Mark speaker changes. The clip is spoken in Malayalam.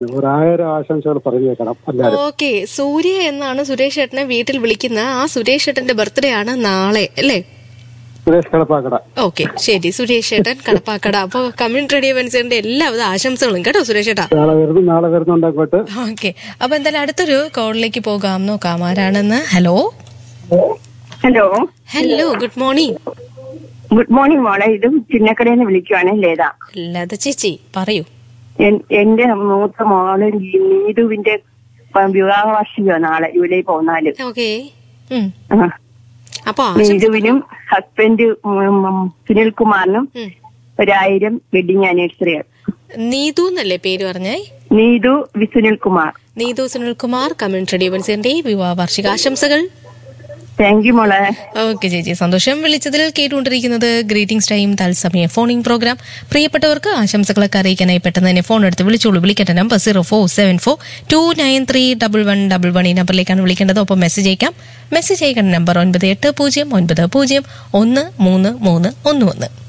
Speaker 1: ഒരായിരം ആശംസകൾ പറഞ്ഞേക്കണം എല്ലാരും
Speaker 2: ഓക്കെ സൂര്യ എന്നാണ് സുരേഷ് ഏട്ടനെ വീട്ടിൽ വിളിക്കുന്ന ആ സുരേഷ് ഏട്ടന്റെ ബർത്ത്ഡേ ആണ് നാളെ അല്ലേ
Speaker 1: സുരേഷ് കളപ്പാക്കട
Speaker 2: ഓക്കെ ശരി സുരേഷ് ഏട്ടൻ കടപ്പാക്കട അപ്പൊ കമ്മ്യൂണിറ്റി റേഡിയോ വെൻസിന്റെ എല്ലാവിധ ആശംസകളും കേട്ടോ സുരേഷ് ഏട്ടാ
Speaker 1: നാളെ വരുന്നു നാളെ വരുന്നുണ്ട് അങ്ങോട്ട്
Speaker 2: ഓക്കെ അപ്പൊ എന്തായാലും അടുത്തൊരു കോളിലേക്ക് പോകാം നോക്കാം ആരാണെന്ന് hello
Speaker 3: hello
Speaker 2: hello good morning
Speaker 3: good morning മോളെ ഇത് ചിന്നക്കടയിൽ നിന്ന് വിളിക്കുവാണ് ലേത
Speaker 2: ലത ചേച്ചി പറയൂ
Speaker 3: എൻ- എന്റെ മൂത്ത മോള് നീതുവിന്റെ പ- വിവാഹ വാർഷികമാ നാളെ ജൂലൈ പതിനാല്
Speaker 2: ഓക്കെ
Speaker 3: ആ.
Speaker 2: അപ്പൊ ആശംസ
Speaker 3: നീതുവിനും ഹസ്ബൻഡ് സുനിൽകുമാറിനും
Speaker 2: ഉം.
Speaker 3: ഒരായിരം വെഡിങ് ആനിവേഴ്സറി
Speaker 2: നീതു എന്നല്ലേ പേര് പറഞ്ഞേ
Speaker 3: Neethu V Sunilkumar
Speaker 2: Neethu Sunilkumar community radio വെൻസിന്റെ വിവാഹ വാർഷികാശംസകൾ
Speaker 3: താങ്ക് യു മോളെ
Speaker 2: ഓക്കെ ചേച്ചി സന്തോഷം വിളിച്ചതിൽ കേട്ടുകൊണ്ടിരിക്കുന്നത് ഗ്രീറ്റിംഗ്സ് ടൈം തത്സമയ ഫോണിംഗ് പ്രോഗ്രാം പ്രിയപ്പെട്ടവർക്ക് ആശംസകളൊക്കെ അറിയിക്കാനായി പെട്ടെന്ന് തന്നെ ഫോൺ എടുത്ത് വിളിച്ചോളൂ വിളിക്കേണ്ട number zero four seven four two nine three double one double one ഈ നമ്പറിലേക്കാണ് വിളിക്കേണ്ടത് ഒപ്പം മെസ്സേജ് അയക്കാം മെസ്സേജ് അയക്കേണ്ട നമ്പർ ഒൻപത് എട്ട് പൂജ്യം ഒൻപത് പൂജ്യം ഒന്ന് മൂന്ന് മൂന്ന് ഒന്ന് ഒന്ന്